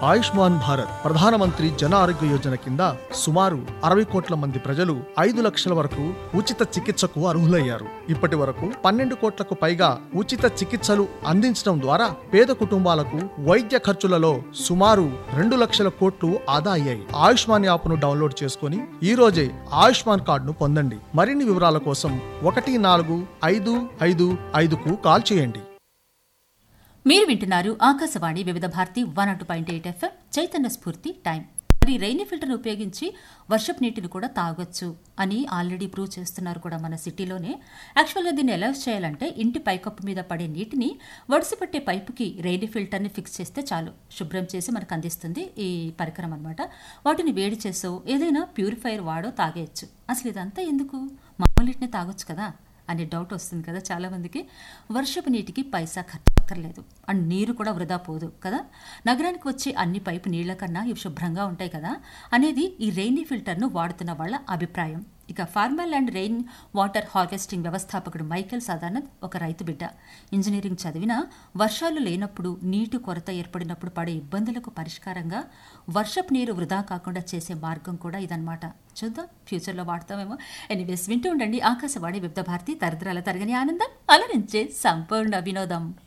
ఆయుష్మాన్ భారత్ ప్రధానమంత్రి జన ఆరోగ్య యోజన కింద సుమారు అరవై కోట్ల మంది ప్రజలు ఐదు లక్షల వరకు ఉచిత చికిత్సకు అర్హులయ్యారు ఇప్పటి వరకు పన్నెండు కోట్లకు పైగా ఉచిత చికిత్సలు అందించడం ద్వారా పేద కుటుంబాలకు వైద్య ఖర్చులలో సుమారు రెండు లక్షల కోట్లు ఆదా అయ్యాయి ఆయుష్మాన్ యాప్ను డౌన్లోడ్ చేసుకుని ఈ రోజే ఆయుష్మాన్ కార్డును పొందండి మరిన్ని వివరాల కోసం ఒకటి నాలుగు ఐదు ఐదు ఐదుకు కాల్ చేయండి మీరు వింటున్నారు ఆకాశవాణి వివిధ భారతి వన్ అటు పాయింట్ ఎయిట్ ఎఫ్ఎం చైతన్య స్ఫూర్తి టైం మరి రెయినీ ఫిల్టర్ను ఉపయోగించి వర్షపు నీటిని కూడా తాగొచ్చు అని ఆల్రెడీ ప్రూవ్ చేస్తున్నారు కూడా మన సిటీలోనే యాక్చువల్గా దీన్ని ఎలా చేయాలంటే ఇంటి పైకప్పు మీద పడే నీటిని వడిసి పట్టే పైపుకి రెయినీ ఫిల్టర్ని ఫిక్స్ చేస్తే చాలు శుభ్రం చేసి మనకు అందిస్తుంది ఈ పరికరం అనమాట వాటిని వేడి చేసో ఏదైనా ప్యూరిఫైయర్ వాడో తాగేయచ్చు అసలు ఇదంతా ఎందుకు మామూలు నీటిని తాగొచ్చు కదా అనే డౌట్ వస్తుంది కదా చాలా మందికి వర్షపు నీటికి పైసా ఖర్చు అక్కర్లేదు అండ్ నీరు కూడా వృధా పోదు కదా నగరానికి వచ్చే అన్ని పైపు నీళ్ల కన్నా ఇవి శుభ్రంగా ఉంటాయి కదా అనేది ఈ రెయినీ ఫిల్టర్ను వాడుతున్న వాళ్ళ అభిప్రాయం ఇక formal and rain water harvesting వ్యవస్థాపకుడు మైకేల్ సదానంద్ ఒక రైతు బిడ్డ ఇంజనీరింగ్ చదివినా వర్షాలు లేనప్పుడు నీటి కొరత ఏర్పడినప్పుడు పడే ఇబ్బందులకు పరిష్కారంగా వర్షపు నీరు వృధా కాకుండా చేసే మార్గం కూడా ఇదన్నమాట చూద్దాం ఫ్యూచర్లో వాడతామేమో ఎనీవేస్ వింటూ ఉండండి ఆకాశవాణి వివిధ భారతి తరతరాల తరగని ఆనందం అలరించే సంపూర్ణ వినోదం